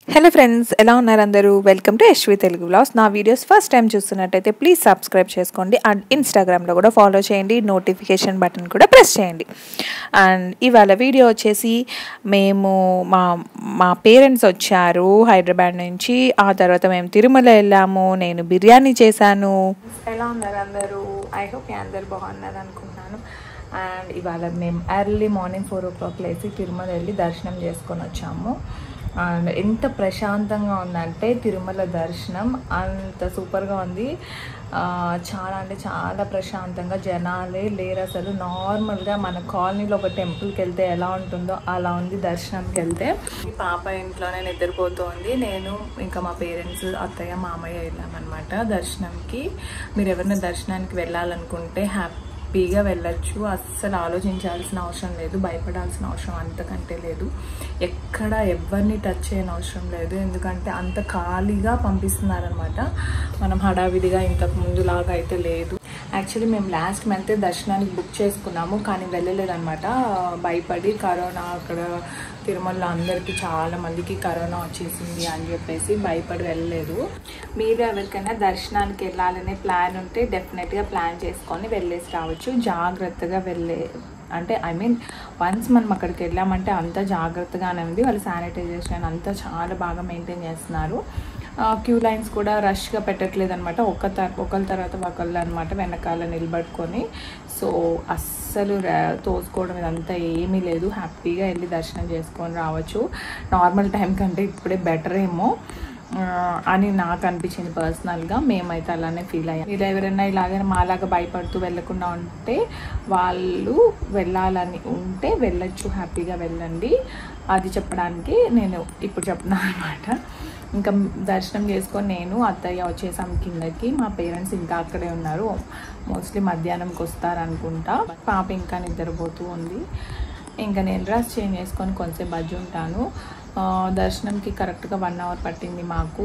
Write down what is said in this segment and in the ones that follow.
Hello friends ఎలా ఉన్నారు అందరూ welcome to Yashvi Telugu blogs నా వీడియోస్ ఫస్ట్ టైం చూస్తున్నట్టయితే ప్లీజ్ సబ్స్క్రైబ్ చేసుకోండి అండ్ ఇన్స్టాగ్రామ్లో కూడా ఫాలో చేయండి నోటిఫికేషన్ బటన్ కూడా ప్రెస్ చేయండి అండ్ ఇవాళ వీడియో వచ్చేసి మేము మా మా పేరెంట్స్ వచ్చారు హైదరాబాద్ నుంచి ఆ తర్వాత మేము తిరుమల వెళ్ళాము నేను బిర్యానీ చేశాను ఎలా ఉన్నారు అందరూ ఐ హోప్ అందరు బాగున్నారు అనుకుంటున్నాను అండ్ ఇవాళ మేము early morning four o'clock లేచి తిరుమల వెళ్ళి దర్శనం చేసుకొని వచ్చాము అండ్ ఎంత ప్రశాంతంగా ఉందంటే తిరుమల దర్శనం అంత సూపర్గా ఉంది ఆ, చాలా అంటే చాలా ప్రశాంతంగా జనాలే లేరు అసలు నార్మల్గా మన కాలనీలో ఒక టెంపుల్కి వెళ్తే ఎలా ఉంటుందో అలా ఉంది దర్శనంకి వెళ్తే ఈ పాప ఇంట్లోనే నిద్రపోతుంది నేను ఇంకా మా పేరెంట్స్ అత్తయ్య మామయ్య వెళ్ళామన్నమాట దర్శనంకి మీరు ఎవరైనా దర్శనానికి వెళ్ళాలనుకుంటే హ్యాపీగా వెళ్ళొచ్చు అస్సలు ఆలోచించాల్సిన అవసరం లేదు భయపడాల్సిన అవసరం అంతకంటే లేదు ఎక్కడ ఎవరిని టచ్ చేయని అవసరం లేదు ఎందుకంటే అంత ఖాళీగా పంపిస్తున్నారనమాట మనం హడావిడిగా ఇంతకు ముందులాగా అయితే లేదు యాక్చువల్లీ మేము లాస్ట్ మంత్ దర్శనానికి బుక్ చేసుకున్నాము కానీ వెళ్ళలేదన్నమాట భయపడి కరోనా అక్కడ తిరుమలలో అందరికీ చాలా మందికి కరోనా వచ్చేసింది అని చెప్పేసి భయపడి వెళ్ళలేదు మీరు ఎవరికైనా దర్శనానికి వెళ్ళాలనే ప్లాన్ ఉంటే డెఫినెట్గా ప్లాన్ చేసుకొని వెళ్ళేసి రావచ్చు జాగ్రత్తగా వెళ్ళే అంటే ఐ మీన్ వన్స్ మనం అక్కడికి వెళ్ళామంటే అంత జాగ్రత్తగానే ఉంది వాళ్ళు శానిటైజేషన్ అంతా చాలా బాగా మెయింటైన్ చేస్తున్నారు క్యూ లైన్స్ కూడా రష్గా పెట్టట్లేదు అనమాట ఒక తర్ ఒకళ్ళ తర్వాత ఒకళ్ళు అనమాట వెనకాల నిలబడుకొని సో అస్సలు ర- తోసుకోవడం ఇదంతా ఏమీ లేదు హ్యాపీగా వెళ్ళి దర్శనం చేసుకొని రావచ్చు నార్మల్ టైం కంటే ఇప్పుడే బెటర్ ఏమో ఆ, అని నాకు అనిపించింది పర్సనల్గా మేమైతే అలానే ఫీల్ అయ్యాం మీరు ఎవరైనా ఇలాగే మాలాగా భయపడుతూ వెళ్ళకుండా ఉంటే వాళ్ళు వెళ్ళాలని ఉంటే వెళ్ళొచ్చు హ్యాపీగా వెళ్ళండి అది చెప్పడానికి నేను ఇప్పుడు చెప్తున్నాను అనమాట ఇంకా దర్శనం చేసుకొని నేను అత్తయ్య వచ్చేసాం కిందకి మా పేరెంట్స్ ఇంకా అక్కడే ఉన్నారు మోస్ట్లీ మధ్యాహ్నంకి వస్తారనుకుంటా పాప ఇంకా నిద్రపోతూ ఉంది ఇంకా నేను డ్రెస్ చేంజ్ చేసుకొని కొంచెం బజ్జి ఉంటాను ఆ, దర్శనంకి కరెక్ట్గా వన్ అవర్ పట్టింది మాకు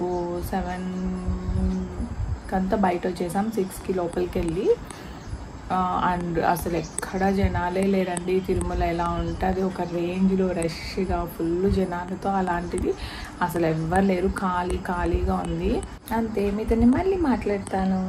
సెవెన్ కంతా బయట వచ్చేసాం సిక్స్కి లోపలికి వెళ్ళి అండ్ అసలు ఎక్కడ జనాలే లేరండి తిరుమల ఎలా ఉంటుంది ఒక రేంజ్లో రష్గా ఫుల్ జనాలతో అలాంటిది అసలు ఎవ్వరు లేరు ఖాళీ ఖాళీగా ఉంది అంతే మీతోని మళ్ళీ మాట్లాడతాను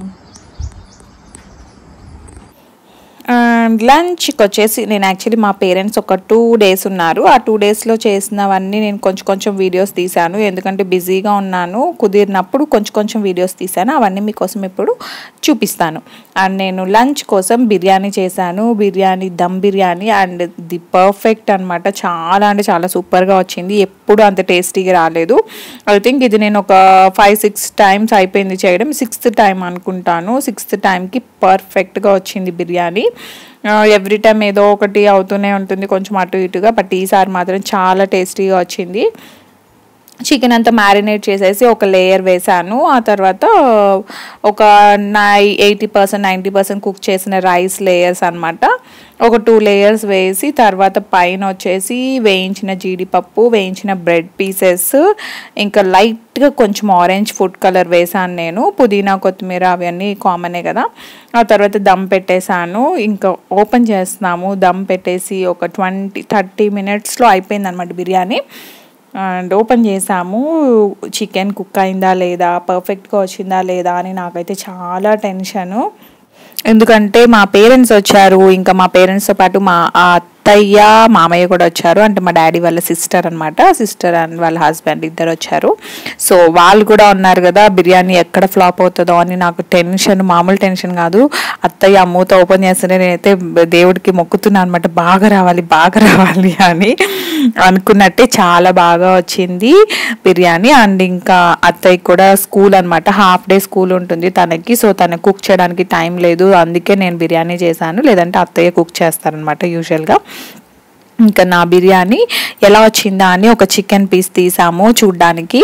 అండ్ లంచ్కి వచ్చేసి నేను యాక్చువల్లీ మా పేరెంట్స్ ఒక టూ డేస్ ఉన్నారు ఆ టూ డేస్లో చేసినవన్నీ నేను కొంచెం కొంచెం వీడియోస్ తీశాను ఎందుకంటే బిజీగా ఉన్నాను కుదిరినప్పుడు కొంచెం కొంచెం వీడియోస్ తీశాను అవన్నీ మీకోసం ఇప్పుడు చూపిస్తాను అండ్ నేను లంచ్ కోసం బిర్యానీ చేశాను biryani dum biryani and the perfect అనమాట చాలా అంటే చాలా సూపర్గా వచ్చింది ఎప్పుడు అంత టేస్టీగా రాలేదు ఐ థింక్ ఇది నేను ఒక ఫైవ్ సిక్స్ టైమ్స్ అయిపోయింది చేయడం సిక్స్త్ టైం అనుకుంటాను సిక్స్త్ టైంకి పర్ఫెక్ట్గా వచ్చింది బిర్యానీ ఎవ్రీ టైం ఏదో ఒకటి అవుతూనే ఉంటుంది కొంచెం అటు ఇటుగా బట్ ఈసారి మాత్రం చాలా టేస్టీగా వచ్చింది చికెన్ అంతా మ్యారినేట్ చేసేసి ఒక లేయర్ వేసాను ఆ తర్వాత ఒక నై eighty percent ninety percent cook చేసిన రైస్ లేయర్స్ అనమాట ఒక టూ లేయర్స్ వేసి తర్వాత పైన వచ్చేసి వేయించిన జీడిపప్పు వేయించిన బ్రెడ్ పీసెస్ ఇంకా లైట్గా కొంచెం ఆరెంజ్ ఫుడ్ కలర్ వేసాను నేను పుదీనా కొత్తిమీర అవన్నీ కామనే కదా ఆ తర్వాత దమ్ పెట్టేశాను ఇంకా ఓపెన్ చేస్తున్నాము దమ్ పెట్టేసి ఒక ట్వంటీ థర్టీ మినిట్స్లో అయిపోయింది అనమాట బిర్యానీ అండ్ ఓపెన్ చేసాము చికెన్ కుక్ అయిందా లేదా పర్ఫెక్ట్గా వచ్చిందా లేదా అని నాకైతే చాలా టెన్షను ఎందుకంటే మా పేరెంట్స్ వచ్చారు ఇంకా మా పేరెంట్స్తో పాటు మా అత్తయ్య మామయ్య కూడా వచ్చారు అంటే మా డాడీ వాళ్ళ సిస్టర్ అనమాట సిస్టర్ అండ్ వాళ్ళ హస్బెండ్ ఇద్దరు వచ్చారు సో వాళ్ళు కూడా ఉన్నారు కదా బిర్యానీ ఎక్కడ ఫ్లాప్ అవుతుందో అని నాకు టెన్షన్ మామూలు టెన్షన్ కాదు అత్తయ్య మూత ఓపెన్ చేస్తుంటే నేనైతే దేవుడికి మొక్కుతున్నాను అనమాట బాగా రావాలి బాగా రావాలి అని అనుకున్నట్టే చాలా బాగా వచ్చింది బిర్యానీ అండ్ ఇంకా అత్తయ్య కూడా స్కూల్ అనమాట హాఫ్ డే స్కూల్ ఉంటుంది తనకి సో తనకు కుక్ చేయడానికి టైం లేదు అందుకే నేను బిర్యానీ చేశాను లేదంటే అత్తయ్య కుక్ చేస్తారనమాట యూజువల్గా ఇంకా నా బిర్యానీ ఎలా వచ్చిందా అని ఒక చికెన్ పీస్ తీసాము చూడ్డానికి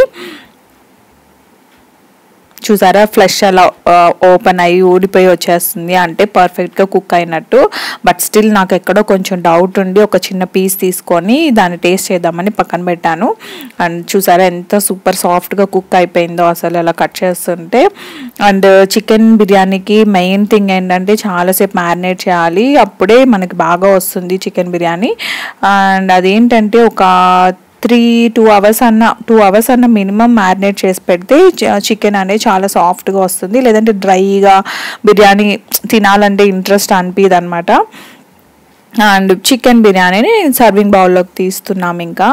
చూసారా ఫ్లెష్ అలా ఓపెన్ అయ్యి ఊడిపోయి వచ్చేస్తుంది అంటే పర్ఫెక్ట్గా కుక్ అయినట్టు బట్ స్టిల్ నాకు ఎక్కడో కొంచెం డౌట్ ఉండి ఒక చిన్న పీస్ తీసుకొని దాన్ని టేస్ట్ చేద్దామని పక్కన పెట్టాను అండ్ చూసారా ఎంత సూపర్ సాఫ్ట్గా కుక్ అయిపోయిందో అసలు అలా కట్ చేస్తుంటే అండ్ చికెన్ బిర్యానీకి మెయిన్ థింగ్ ఏంటంటే చాలాసేపు మ్యారినేట్ చేయాలి అప్పుడే మనకి బాగా వస్తుంది చికెన్ బిర్యానీ అండ్ అదేంటంటే ఒక త్రీ టూ అవర్స్ అన్న టూ అవర్స్ అన్న మినిమం మ్యారినేట్ చేసి పెడితే చికెన్ అనేది చాలా సాఫ్ట్గా వస్తుంది లేదంటే డ్రైగా బిర్యానీ తినాలంటే ఇంట్రెస్ట్ అనిపించదు అనమాట అండ్ చికెన్ బిర్యానీని సర్వింగ్ బౌల్లోకి తీస్తున్నాం ఇంకా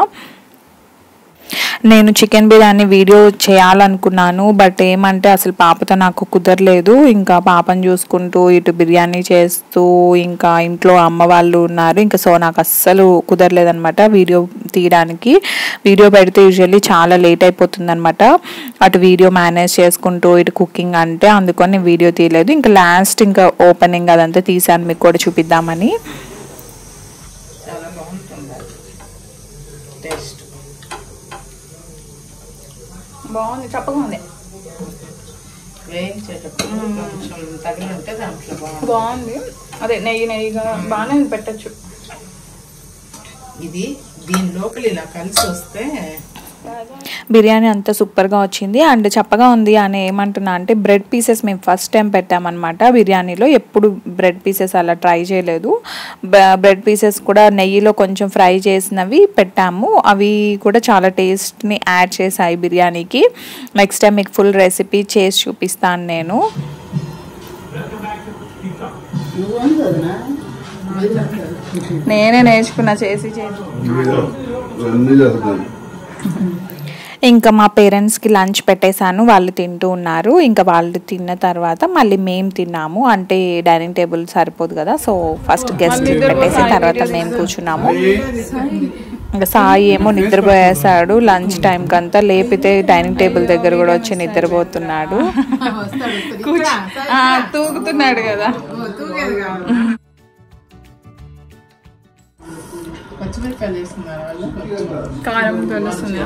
నేను చికెన్ బిర్యానీ వీడియో చేయాలనుకున్నాను బట్ ఏమంటే అసలు పాపతో నాకు కుదరలేదు ఇంకా పాపను చూసుకుంటూ ఇటు బిర్యానీ చేస్తూ ఇంకా ఇంట్లో అమ్మ వాళ్ళు ఉన్నారు ఇంకా సో నాకు అస్సలు కుదరలేదనమాట వీడియో తీయడానికి వీడియో పెడితే యూజువల్లీ చాలా లేట్ అయిపోతుంది అనమాట అటు వీడియో మేనేజ్ చేసుకుంటూ ఇటు కుకింగ్ అంటే అందుకని వీడియో తీయలేదు ఇంకా లాస్ట్ ఇంకా ఓపెనింగ్ అదంతా తీసాను మీకు కూడా చూపిద్దామని చాలా బాగుంటుంది టేస్ట్ బాగుంది చప్పగా ఉంది వేయించేటప్పుడు కొంచెం తగిలి ఉంటే దాంట్లో బాగుంటుంది బాగుంది అదే నెయ్యి నెయ్యిగా బాగానే పెట్టచ్చు ఇది దీని లోపల ఇలా కలిసి వస్తే బిర్యానీ అంతా సూపర్గా వచ్చింది అండ్ చప్పగా ఉంది అని ఏమంటున్నా అంటే బ్రెడ్ పీసెస్ మేము ఫస్ట్ టైం పెట్టామన్నమాట బిర్యానీలో ఎప్పుడు బ్రెడ్ పీసెస్ అలా ట్రై చేయలేదు బ్రెడ్ పీసెస్ కూడా నెయ్యిలో కొంచెం ఫ్రై చేసినవి పెట్టాము అవి కూడా చాలా టేస్ట్ని యాడ్ చేశాయి బిర్యానీకి నెక్స్ట్ టైం మీకు ఫుల్ రెసిపీ చేసి చూపిస్తాను నేను నేనే నేర్చుకున్నా చేసి చేసి అన్నీ చేస్తాను ఇంకా మా పేరెంట్స్కి లంచ్ పెట్టేశాను వాళ్ళు తింటూ ఉన్నారు ఇంకా వాళ్ళు తిన్న తర్వాత మళ్ళీ మేము తిన్నాము అంటే డైనింగ్ టేబుల్ సరిపోదు కదా సో ఫస్ట్ గెస్ట్ పెట్టేసి తర్వాత మేము కూర్చున్నాము ఇంకా సాయి ఏమో నిద్రపోయేసాడు లంచ్ టైం కంతా లేపితే డైనింగ్ టేబుల్ దగ్గర కూడా వచ్చి నిద్రపోతున్నాడు తూగుతున్నాడు కదా పచ్చిమిరపకాయలు వేస్తున్నారు వాళ్ళు కారం తెలుస్తుంది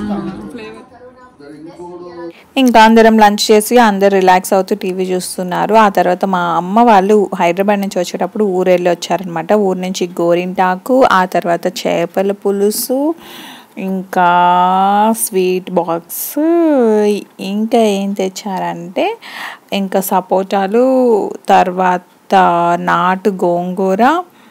ఇంకా అందరం లంచ్ చేసి అందరు రిలాక్స్ అవుతూ టీవీ చూస్తున్నారు ఆ తర్వాత మా అమ్మ వాళ్ళు హైదరాబాద్ నుంచి వచ్చేటప్పుడు ఊరు వెళ్ళి వచ్చారనమాట ఊరు నుంచి గోరింటాకు ఆ తర్వాత చేపల పులుసు ఇంకా స్వీట్ బాక్స్ ఇంకా ఏం తెచ్చారంటే ఇంకా సపోటాలు తర్వాత నాటు గోంగూర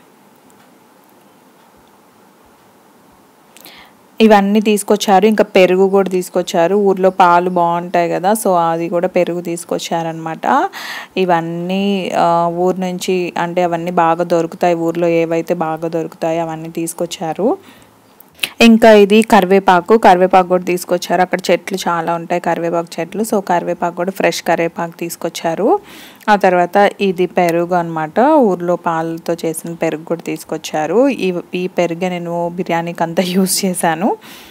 ఇవన్నీ తీసుకొచ్చారు ఇంకా పెరుగు కూడా తీసుకొచ్చారు ఊర్లో పాలు బాగుంటాయి కదా సో అది కూడా పెరుగు తీసుకొచ్చారనమాట ఇవన్నీ ఆ, ఊరు నుంచి అంటే అవన్నీ బాగా దొరుకుతాయి ఊర్లో ఏవైతే బాగా దొరుకుతాయి అవన్నీ తీసుకొచ్చారు ఇంకా ఇది కరివేపాకు కరివేపాకు కూడా తీసుకొచ్చారు అక్కడ చెట్లు చాలా ఉంటాయి కరివేపాకు చెట్లు సో కరివేపాకు కూడా ఫ్రెష్ కరివేపాకు తీసుకొచ్చారు ఆ తర్వాత ఇది పెరుగు అనమాట ఊర్లో పాలతో చేసిన పెరుగు కూడా తీసుకొచ్చారు ఈ ఈ పెరుగే నేను బిర్యానీకి అంతా యూస్ చేశాను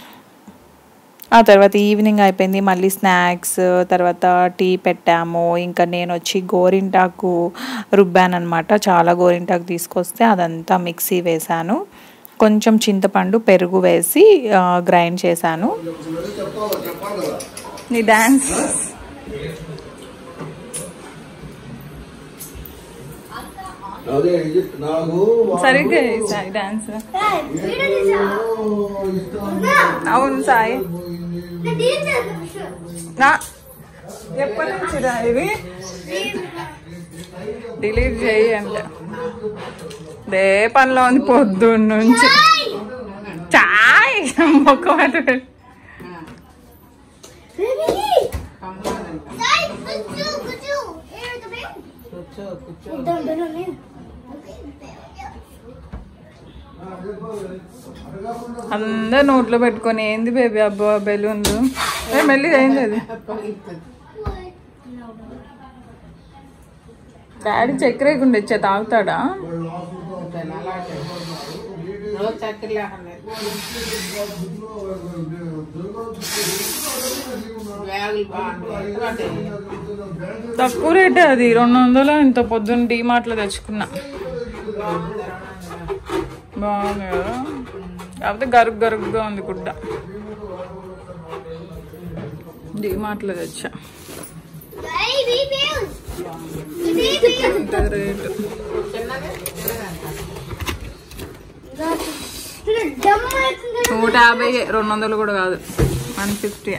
ఆ తర్వాత ఈవినింగ్ అయిపోయింది మళ్ళీ స్నాక్స్ తర్వాత టీ పెట్టాము ఇంకా నేను వచ్చి గోరింటాకు రుబ్బాను అనమాట చాలా గోరింటాకు తీసుకొస్తే అదంతా మిక్సీ వేశాను కొంచెం చింతపండు పెరుగు వేసి గ్రైండ్ చేశాను నీ డాన్స్ అదే ఇది నాకు సరిగ్గా సాయి డాన్స్ అవును సాయి నా ఎప్పటి నుంచి రా ఇది డిలీట్ చేయండి దే పనిలో ఉంది పొద్దున్న నుంచి చాయ్ మొక్క పట్టు. కూర్చో కూర్చో అందరు నోట్లో పెట్టుకొని ఏంది బేబీ అబ్బా బెలూన్లు ఏ మెల్లి ఏంది అది పగిలిపోతుంది. డాడీ చక్కెర వేయకుండా ఇచ్చా తాగుతాడా ఉంటాను, అలాగే రోజు చక్కెర లేకుండా బ్యాగులు బాగుంటాయి అదే. తక్కువ రేటే అది రెండు వందలు ఇంత పొద్దున్న డీ మార్ట్లో తెచ్చుకున్నా బాగుంది కదా కాకపోతే గరుగు గరుగుగా ఉంది గుడ్డ డీ మార్ట్లో తెచ్చా ఇంత రేటు నూట యాభై రెండు వందలు కూడా కాదు వన్ ఫిఫ్టీ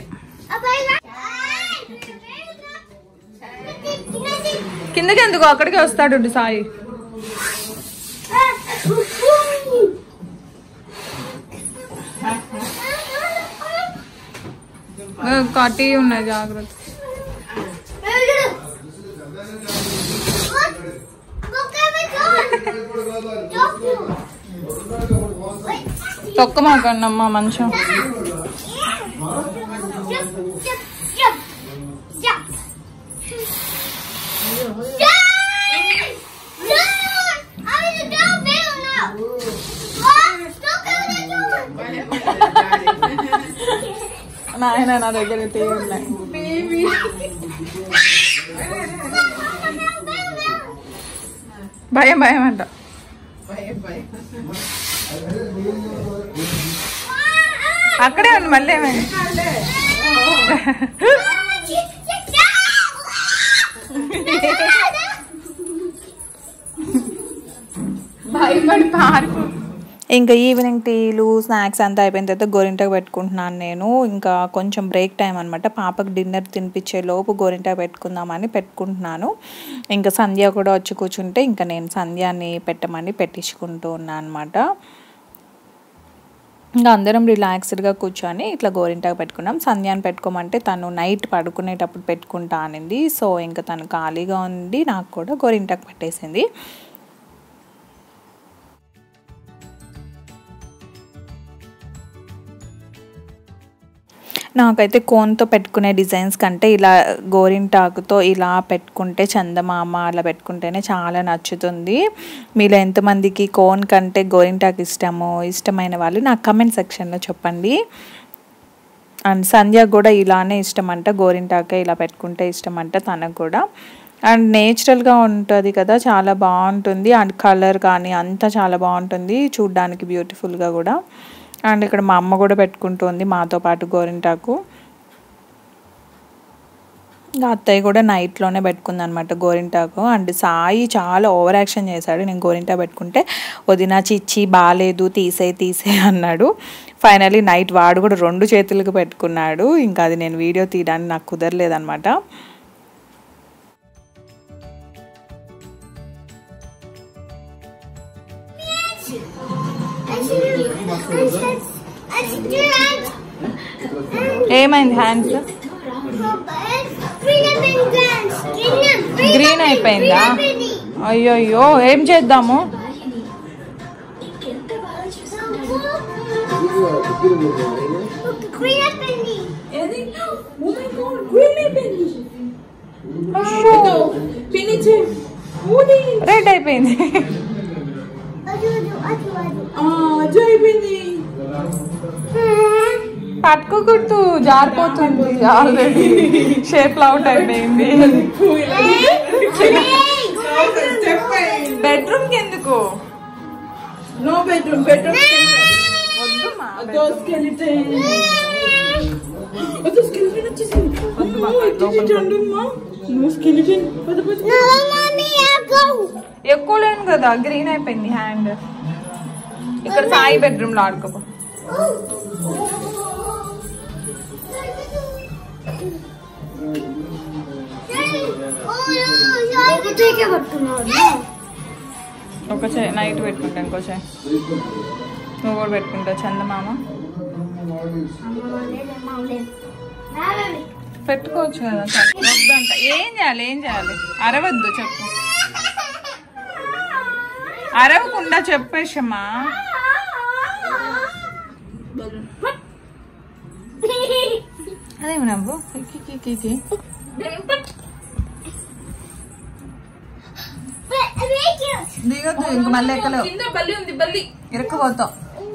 కిందకి ఎందుకు అక్కడికి వస్తాడు సాయి కటి ఉన్నాయి జాగ్రత్త తొక్కమాకన్నమ్మా మంచం నాయన నా దగ్గర టీవీ ఉన్నాయి భయం భయం అంట భయం భయం అక్కడే ఉంది మళ్ళీ ఏమైంది భయపడి పారిపో ఇంకా ఈవినింగ్ టీలు స్నాక్స్ అంతా అయిపోయిన తర్వాత గోరింటాకు పెట్టుకుంటున్నాను నేను ఇంకా కొంచెం బ్రేక్ టైం అనమాట పాపకు డిన్నర్ తినిపించే లోపు గోరింటాకు పెట్టుకుందామని పెట్టుకుంటున్నాను ఇంకా సంధ్య కూడా వచ్చి కూర్చుంటే ఇంకా నేను సంధ్యాని పెట్టమని పెట్టించుకుంటూ ఉన్నాను అనమాట ఇంకా అందరం రిలాక్స్డ్గా కూర్చొని ఇట్లా గోరింటాకు పెట్టుకున్నాం సంధ్యాన్ని పెట్టుకోమంటే తను నైట్ పడుకునేటప్పుడు పెట్టుకుంటా అనింది సో ఇంకా తను ఖాళీగా ఉంది నాకు కూడా గోరింటాకు పెట్టేసింది నాకైతే కోన్తో పెట్టుకునే డిజైన్స్ కంటే ఇలా గోరింటాకుతో ఇలా పెట్టుకుంటే చందమామ అలా పెట్టుకుంటేనే చాలా నచ్చుతుంది మీలో ఎంతమందికి కోన్ కంటే గోరింటాకు ఇష్టమో ఇష్టమైన వాళ్ళు నాకు కమెంట్ సెక్షన్లో చెప్పండి అండ్ సంధ్య కూడా ఇలానే ఇష్టమంట గోరింటాకే ఇలా పెట్టుకుంటే ఇష్టమంట తనకు కూడా అండ్ నేచురల్గా ఉంటుంది కదా చాలా బాగుంటుంది అండ్ కలర్ కానీ అంతా చాలా బాగుంటుంది చూడ్డానికి బ్యూటిఫుల్గా కూడా అండ్ ఇక్కడ మా అమ్మ కూడా పెట్టుకుంటుంది మాతో పాటు గోరింటాకు ఇంకా అత్తయ్య కూడా నైట్లోనే పెట్టుకుంది అనమాట గోరింటాకు అండ్ సాయి చాలా ఓవర్ యాక్షన్ చేశాడు నేను గోరింటా పెట్టుకుంటే వదిన చిచ్చి బాగాలేదు తీసే తీసే అన్నాడు ఫైనలీ నైట్ వాడు కూడా రెండు చేతులకు పెట్టుకున్నాడు ఇంకా అది నేను వీడియో తీయడానికి నాకు కుదరలేదనమాట ఏమైంది హ్యాండ్స్ గ్రీన్ అయిపోయిందా అయ్యో ఏం చేద్దాము రెడ్ అయిపోయింది పట్టుకోకూడదు జారిపోతుంది ఆల్రెడీ షేప్ అవుట్ అయిపోయింది బెడ్రూమ్ కి ఎందుకు No bedroom, bedroom. వద్దు మా అదో skeleton. అదో skeleton వచ్చేసింది. అమ్మో, ఇటు ఇటు అండమ్మా. No skeleton. పద, పద. ఎక్కువ లేను కదా గ్రీన్ అయిపోయింది హ్యాండ్ ఇక్కడ సాయి బెడ్రూమ్ లో ఆడుకోపో ఒక చే నైట్ పెట్టుకుంటా ఇంకో చే నువ్వు కూడా పెట్టుకుంటావు చందమామ పెట్టుకోవచ్చు కదా వద్దంట ఏం చేయాలి ఏం చేయాలి అరవద్దు చెప్పు అరవకుండా చెప్పేసమ్మా అదేమి నవ్వు కి, కి, కి, కి. దిగొద్దు ఇంక మళ్ళీ ఎక్కలేవు కింద బల్లి ఉంది బల్లి ఇరకపోతావు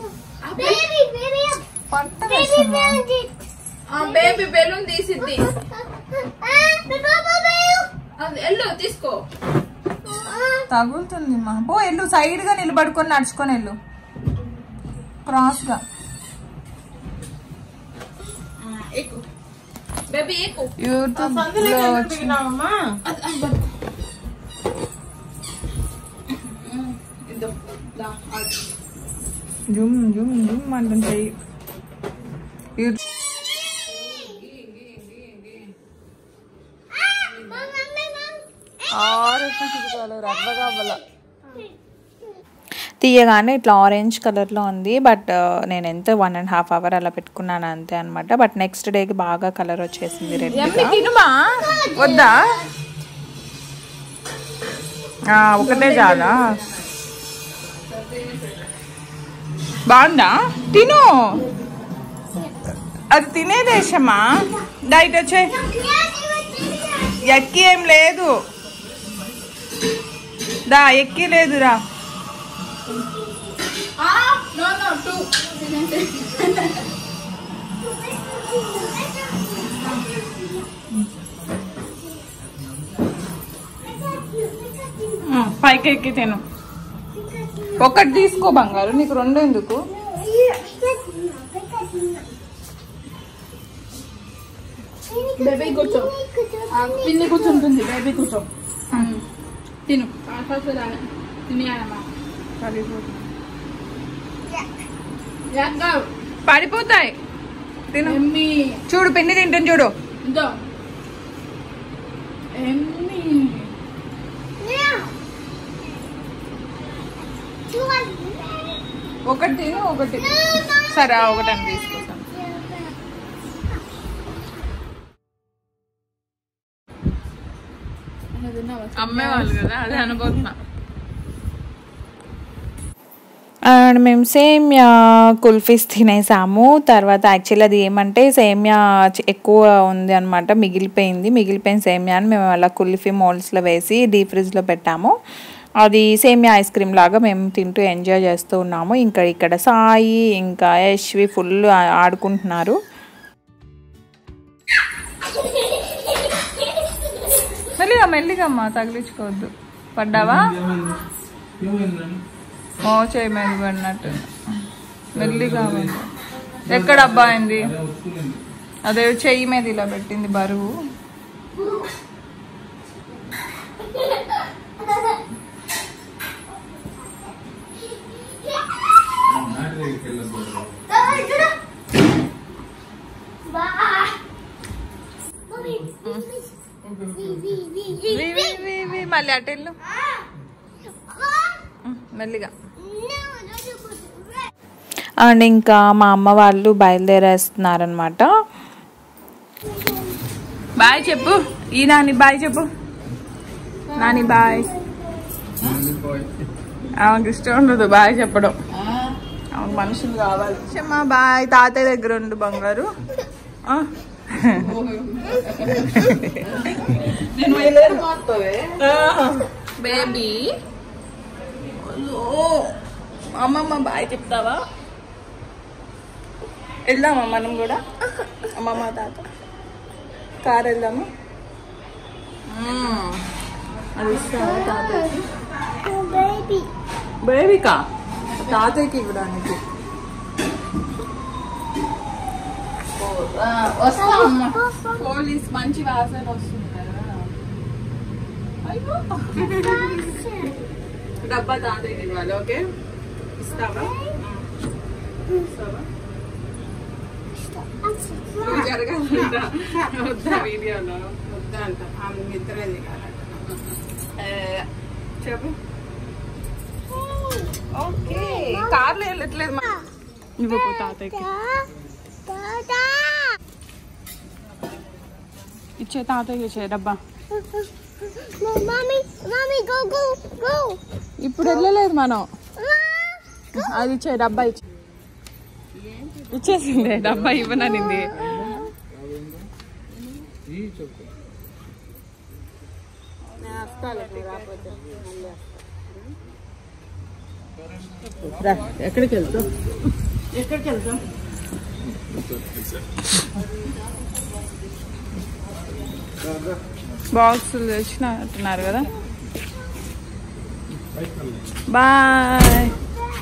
పట్ట వేసమ్మా. ఆ బేబీ బెలూన్ తీసిద్ది అది ఎల్లు తీసుకో తగులుతుంది మా పో వెళ్ళు సైడ్ గా నిలబడుకొని నడుచుకొని వెళ్ళు క్రాస్ గా ఎక్కు బేబీ ఎక్కు యూట్యూబ్ లో వచ్చి ఇద్దో దా ఆడు. జూమ్ జూమ్ జూమ్ అంటుంటాయి యూట్యూబ్ తీయగానే ఇట్లా ఆరెంజ్ కలర్లో ఉంది బట్ నేను ఎంత వన్ అండ్ హాఫ్ అవర్ అలా పెట్టుకున్నాను అంతే అనమాట బట్ నెక్స్ట్ డేకి బాగా కలర్ వచ్చేసింది రెడ్ తినుమా వద్దా ఆ, ఒకటే చాలా బాగుందా తిను అది తినేదేశమ్మా డైట్ వచ్చే ఎక్కి ఏం లేదు దా ఎక్కి లేదురా ఉమ్, పైకి ఎక్కి తిను ఒకటి తీసుకో బంగారు నీకు రెండు ఎందుకు బేబీ కూర్చో ఆ, పిన్ని కూర్చుంటుంది బేబీ కూర్చో తిను ఫస్ట్ తినేయాలమ్మా పడిపోతాయి తిను ఎమ్మి చూడు పిండి తింటుంది చూడు ఇంకో ఎమ్మి ఒకటి తిను ఒకటి సరే ఆ ఒకటి అని తీసుకుంటాను అమ్మేవాళ్ళు కదా అదే అనుకుంటున్నా అండ్ మేము సేమియా కుల్ఫీస్ తినేసాము తర్వాత యాక్చువల్లీ అది ఏమంటే సేమియా చ- ఎక్కువ ఉంది అనమాట మిగిలిపోయింది మిగిలిపోయిన సేమియాని మేము అలా కుల్ఫీ మోల్డ్స్లో వేసి డీప్ ఫ్రిడ్జ్లో పెట్టాము అది సేమియా ఐస్ క్రీమ్ లాగా మేము తింటూ ఎంజాయ్ చేస్తూ ఉన్నాము ఇంకా ఇక్కడ సాయి ఇంకా యశ్వి ఫుల్ ఆడుకుంటున్నారు మెల్లిగా మెల్లిగా అమ్మా తగిలించుకోవద్దు పడ్డావా ఓ చేయి మీద పడినట్టు మెల్లిగా ఉంది. ఎక్కడ అబ్బా అయింది అదే చెయ్యి మీద ఇలా పెట్టింది బరువు వి, వి, వి, వి, మళ్ళీ అటు వెళ్ళు ఉమ్, మెల్లిగా అండ్ ఇంకా మా అమ్మ వాళ్ళు బయలుదేరేస్తున్నారనమాట బాయ్ చెప్పు ఈ నాని బాయ్ చెప్పు నాని బాయ్ ఆమెకి ఇష్టం ఉండదు బాయ్ చెప్పడం ఆమెకు మనుషులు కావాలి చెమ్మా బాయ్ తాతయ్య దగ్గర ఉండు బంగారు ఆ. బేబీ అమ్మమ్మ బాయ్ చెప్తావా వెళ్దామా మనం కూడా అమ్మమ్మ తాత కార్ వెళ్దాము మ్మ్. అది ఇస్తావా తాతయ్యకి బేబీకా తాతయ్యకి ఇవ్వడానికి వస్తామమ్మా పోలీస్ మంచి వాసన వస్తుంది కదా అయ్యో డబ్బా తాతయ్యకి ఇవ్వాలి ఓకే ఇస్తావా ఇస్తావా నువ్వు జరగాలంట వద్దా వీడియోలో వద్దంట ఆమె నిద్ర దిగాలంట ఏ, చెప్పు ఓకే కార్లో వెళ్ళట్లేదు మా ఇవ్వకు తాతయ్యకి ఇచ్చే తాతయ్య ఇచ్చే డబ్బా Mommy, mommy, go, go, go. ఇప్పుడు వెళ్ళలేదు మనం అది ఇచ్చే డబ్బా ఇచ్చే ఇచ్చేసింది డబ్బా ఇవ్వననింది ఎక్కడికి వెళ్తావు ఎక్కడికి వెళ్తావు బాక్సులు తెచ్చినట్టున్నారు కదా బాయ్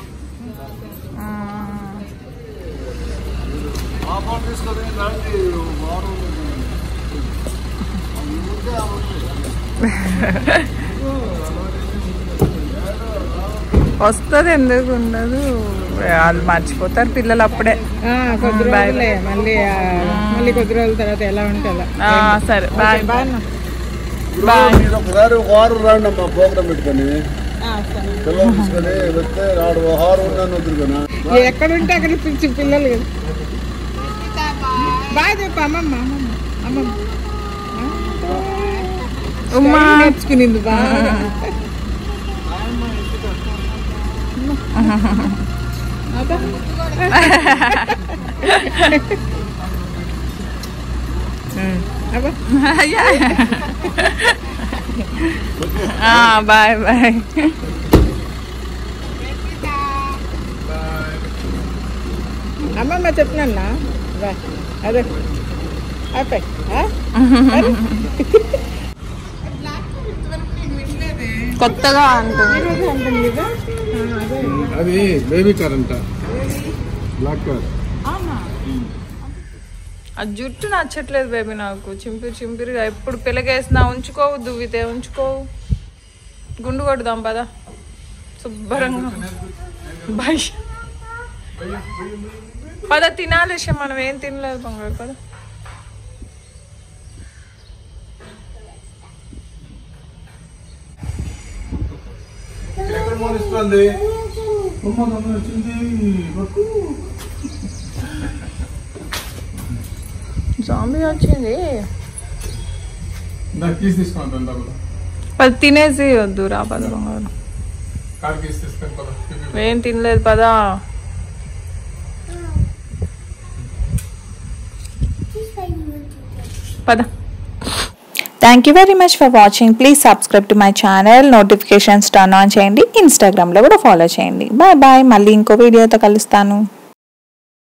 వస్తుంది ఎందుకు ఉండదు వాళ్ళు మర్చిపోతారు పిల్లలు అప్పుడే కొద్ది Bye. రోజులే మళ్ళీ ఆ, మళ్ళీ కొద్ది రోజుల తర్వాత ఎలా ఉంటుందా ఆ, సరే బాయ్ బాయ్ మీరు ఒకసారి ఒక వారం రండి అమ్మా ప్రోగ్రామ్ పెట్టుకొని పిల్లలు తీసుకొని వస్తే ఆడు హారు ఉన్నాను వదులుకున్నా ఎక్కడుంటే అక్కడ పిలిచి పిల్లలు కదా బాగా చెప్పు అమ్మమ్మ అమ్మమ్మ అమ్మమ్మ ఉమ్మా స్టైల్ నేర్చుకునింది బాగా అదా అబ్బా బాయ్ బాయ్ అమ్మమ్మ చెప్పినా బా అదే అయిపోయి కొత్తగా అంటుంది ఉంటుంది కదా అది బేబీ కార్ అంట బ్లాక్ కార్ ఆ జుట్టు నచ్చట్లేదు బేబీ నాకు చింపిరి చింపిరిగా ఎప్పుడు పిల్లకేసినా ఉంచుకోవు దువ్వితే ఉంచుకోవు గుండు కొడదాం పదా శుభ్రంగా బై పద తినాలేసే మనం ఏం తినలేదు బంగారు పద ఎక్కడ మోనిస్తుంది జాంబీ వచ్చింది నాకు కీస్ తీసుకోండి అంతా కూడా పది తినేసి వద్దు రా పద బంగారు కార్ కీస్ తీసుకొని పద ఏం తినలేదు పదా పద thank you very much for watching please subscribe to my channel notifications turn on చేయండి ఇన్స్టాగ్రామ్లో కూడా ఫాలో చేయండి బాయ్ బాయ్ మళ్ళీ ఇంకో వీడియోతో కలుస్తాను